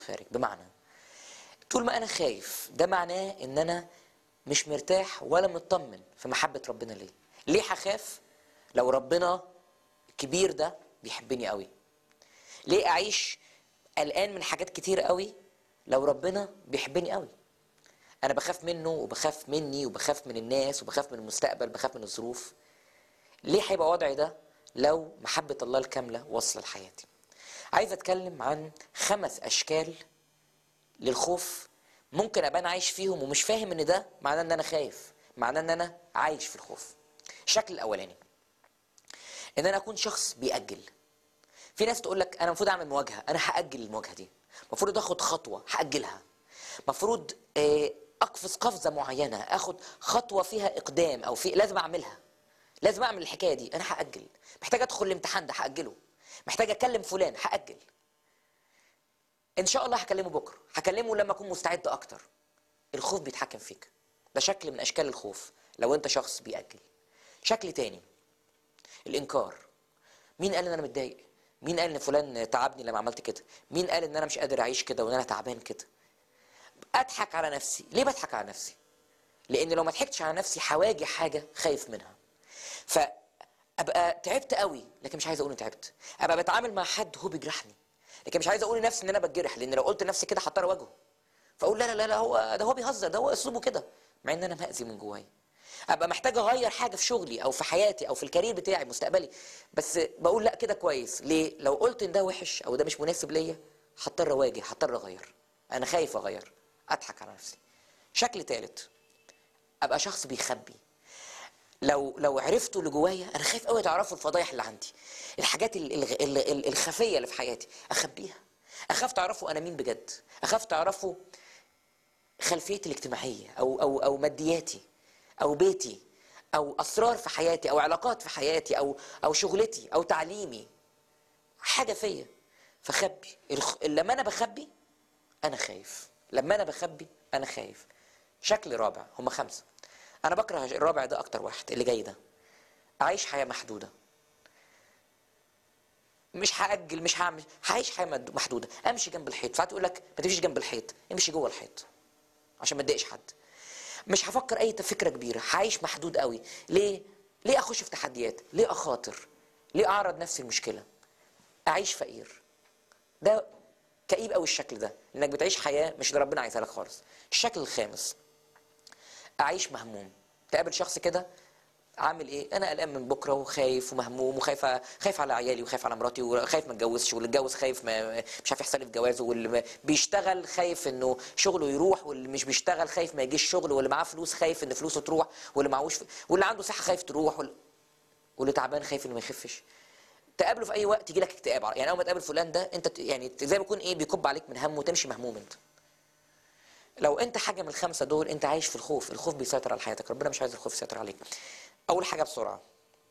خارج بمعنى طول ما انا خايف ده معناه ان انا مش مرتاح ولا مطمن في محبة ربنا ليه ليه هخاف لو ربنا كبير ده بيحبني قوي ليه اعيش قلقان من حاجات كتير قوي لو ربنا بيحبني قوي انا بخاف منه وبخاف مني وبخاف من الناس وبخاف من المستقبل بخاف من الظروف ليه هيبقى وضعي ده لو محبة الله الكاملة واصلة لحياتي عايز اتكلم عن خمس اشكال للخوف ممكن ابقى انا عايش فيهم ومش فاهم ان ده معناه ان انا خايف معناه ان انا عايش في الخوف الشكل الاولاني ان انا اكون شخص بيأجل في ناس تقول لك انا المفروض اعمل مواجهه انا هاجل المواجهه دي المفروض اخد خطوه هاجلها المفروض آه، اقفز قفزه معينه اخد خطوه فيها اقدام او في لازم اعملها لازم اعمل الحكايه دي انا هاجل محتاج ادخل الامتحان ده هاجله محتاج اكلم فلان هاجل ان شاء الله هكلمه بكره هكلمه لما اكون مستعد اكتر الخوف بيتحكم فيك ده شكل من اشكال الخوف لو انت شخص بيأجل شكل تاني الانكار مين قال ان انا متضايق مين قال ان فلان تعبني لما عملت كده مين قال ان انا مش قادر اعيش كده وان انا تعبان كده اضحك على نفسي ليه بضحك على نفسي لان لو ما ضحكتش على نفسي هواجه حاجه خايف منها فابقى تعبت قوي لكن مش عايز اقول اني تعبت ابقى بتعامل مع حد هو بيجرحني لكن مش عايز اقول لنفسي ان انا بتجرح لان لو قلت لنفسي كده هضطر اواجهه فاقول لا لا لا لا هو ده هو بيهزر ده هو اسلوبه كده مع ان انا مأذي من جوايا ابقى محتاج اغير حاجه في شغلي او في حياتي او في الكارير بتاعي مستقبلي بس بقول لا كده كويس ليه لو قلت ان ده وحش او ده مش مناسب ليا هضطر اواجه هضطر اغير انا خايف اغير اضحك على نفسي شكل ثالث ابقى شخص بيخبي لو لو عرفتوا اللي جوايا انا خايف قوي تعرفوا الفضايح اللي عندي الحاجات ال- ال- ال- ال- الخفيه اللي في حياتي اخبيها اخاف تعرفوا انا مين بجد اخاف تعرفوا خلفيتي الاجتماعيه او او او مادياتي او بيتي او اسرار في حياتي او علاقات في حياتي او او شغلتي او تعليمي حاجه فيا فخبي الخ- لما انا بخبي انا خايف لما انا بخبي انا خايف شكل رابع هم خمسه انا بكره الرابع ده اكتر واحد اللي جاي ده اعيش حياه محدوده مش هاجل مش هعمل هعيش حياه مد- محدوده امشي جنب الحيط ساعات يقول لك ما تمشيش جنب الحيط امشي جوه الحيط عشان ما تضايقش حد مش هفكر اي فكره كبيره هعيش محدود قوي ليه ليه اخش في تحديات ليه اخاطر ليه اعرض نفسي المشكله اعيش فقير ده كئيب قوي الشكل ده انك بتعيش حياه مش اللي ربنا عايزها لك خالص الشكل الخامس اعيش مهموم تقابل شخص كده عامل ايه انا قلقان من بكره وخايف ومهموم وخايف خايف على عيالي وخايف على مراتي وخايف ما اتجوزش واللي اتجوز خايف ما مش عارف يحصل لي في جوازه واللي ما- بيشتغل خايف انه شغله يروح واللي مش بيشتغل خايف ما يجيش شغل واللي معاه فلوس خايف ان فلوسه تروح واللي معهوش ف... واللي عنده صحه خايف تروح واللي, واللي تعبان خايف انه ما يخفش تقابله في اي وقت يجي لك اكتئاب يعني اول ما تقابل فلان ده انت ت- يعني زي ما يكون ايه بيكب عليك من هم وتمشي مهموم انت لو انت حاجه من الخمسه دول انت عايش في الخوف الخوف بيسيطر على حياتك ربنا مش عايز الخوف يسيطر عليك اول حاجه بسرعه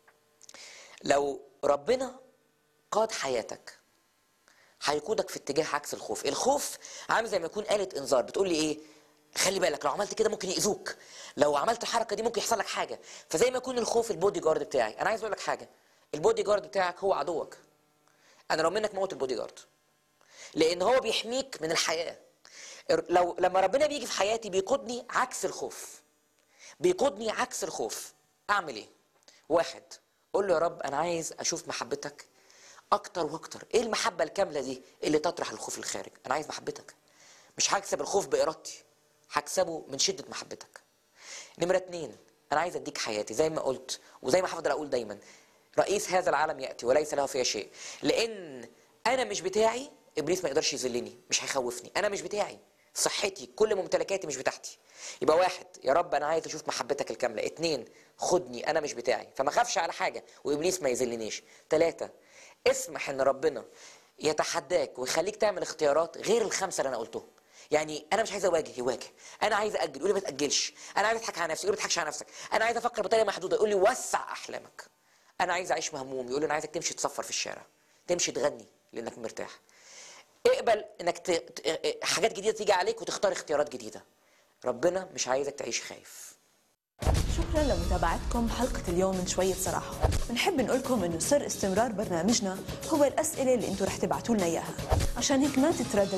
لو ربنا قاد حياتك هيقودك في اتجاه عكس الخوف الخوف عامل زي ما يكون آلة انذار بتقول لي ايه خلي بالك لو عملت كده ممكن يأذوك لو عملت الحركه دي ممكن يحصل لك حاجه فزي ما يكون الخوف البودي جارد بتاعي انا عايز اقول لك حاجه البودي جارد بتاعك هو عدوك انا لو منك موت البودي جارد لان هو بيحميك من الحياه لو لما ربنا بيجي في حياتي بيقودني عكس الخوف بيقودني عكس الخوف اعمل ايه واحد قول له يا رب انا عايز اشوف محبتك اكتر واكتر ايه المحبه الكامله دي اللي تطرح الخوف الخارج انا عايز محبتك مش هكسب الخوف بارادتي هكسبه من شده محبتك نمرة اتنين أنا عايز أديك حياتي زي ما قلت وزي ما هفضل أقول دايما رئيس هذا العالم يأتي وليس له فيها شيء لأن أنا مش بتاعي إبليس ما يقدرش يذلني مش هيخوفني أنا مش بتاعي صحتي كل ممتلكاتي مش بتاعتي يبقى واحد يا رب أنا عايز أشوف محبتك الكاملة اتنين خدني أنا مش بتاعي فما أخافش على حاجة وإبليس ما يذلنيش تلاتة اسمح إن ربنا يتحداك ويخليك تعمل اختيارات غير الخمسة اللي أنا قلتهم يعني انا مش عايز اواجه يواجه انا عايز اجل يقول لي ما تاجلش انا عايز اضحك على نفسي يقول لي ما تضحكش على نفسك انا عايز افكر بطريقه محدوده يقول لي وسع احلامك انا عايز اعيش مهموم يقول لي انا عايزك تمشي تصفر في الشارع تمشي تغني لانك مرتاح اقبل انك ت... ت... حاجات جديده تيجي عليك وتختار اختيارات جديده ربنا مش عايزك تعيش خايف شكرا لمتابعتكم حلقة اليوم من شوية صراحة بنحب نقولكم انه سر استمرار برنامجنا هو الأسئلة اللي انتم رح تبعتوا لنا إياها عشان هيك ما تترددوا